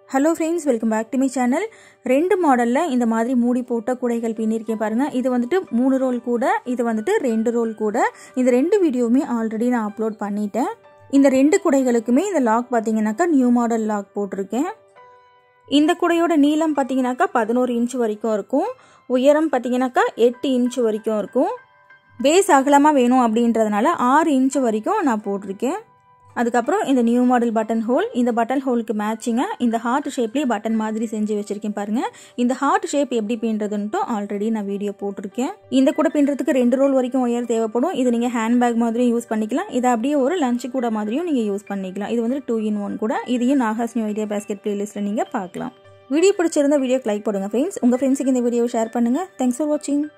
hello friends welcome back to my channel ரெண்டு மாடலில் இந்த மாதிரி மூடி போட்ட கூடைகள் பின்னிருக்கேன் பாருங்கள் இது வந்துட்டு மூணு ரோல் கூட இது வந்துட்டு ரெண்டு ரோல் கூட இந்த ரெண்டு வீடியோவுமே ஆல்ரெடி நான் அப்லோட் பண்ணிட்டேன் இந்த ரெண்டு குடைகளுக்குமே இந்த லாக் பார்த்தீங்கன்னாக்கா நியூ மாடல் லாக் போட்டிருக்கேன் இந்த குடையோட நீளம் பார்த்தீங்கன்னாக்கா பதினோரு இன்ச் வரைக்கும் இருக்கும் உயரம் பார்த்தீங்கன்னாக்கா எட்டு இன்ச் வரைக்கும் இருக்கும் பேஸ் அகலமாக வேணும் அப்படின்றதுனால ஆறு இன்ச் வரைக்கும் நான் போட்டிருக்கேன் அதுக்கப்புறம் இந்த நியூ மாடல் பட்டன் ஹோல் இந்த பட்டன் ஹோலுக்கு மேட்சிங்காக இந்த ஹார்ட் ஷேப்லேயே பட்டன் மாதிரி செஞ்சு வச்சுருக்கேன் பாருங்கள் இந்த ஹார்ட் ஷேப் எப்படி பின்னுறதுன்ட்டு ஆல்ரெடி நான் வீடியோ போட்டிருக்கேன் இந்த கூட பின்னுறதுக்கு ரெண்டு ரோல் வரைக்கும் ஒயர் தேவைப்படும் இது நீங்கள் ஹேண்ட்பேக் மாதிரியும் யூஸ் பண்ணிக்கலாம் இதை அப்படியே ஒரு லஞ்ச் கூட மாதிரியும் நீங்கள் யூஸ் பண்ணிக்கலாம் இது வந்து டூ இன் ஒன் கூட இதையும் நாகாஸ் நியூ ஐடியா பேஸ்கெட் பிளேலிஸ்ட்டில் நீங்கள் பார்க்கலாம் வீடியோ பிடிச்சிருந்த வீடியோக்கு லைக் போடுங்க ஃப்ரெண்ட்ஸ் உங்கள் ஃப்ரெண்ட்ஸுக்கு இந்த வீடியோவை ஷேர் பண்ணுங்கள் தேங்க்ஸ் ஃபார் வாட்சிங்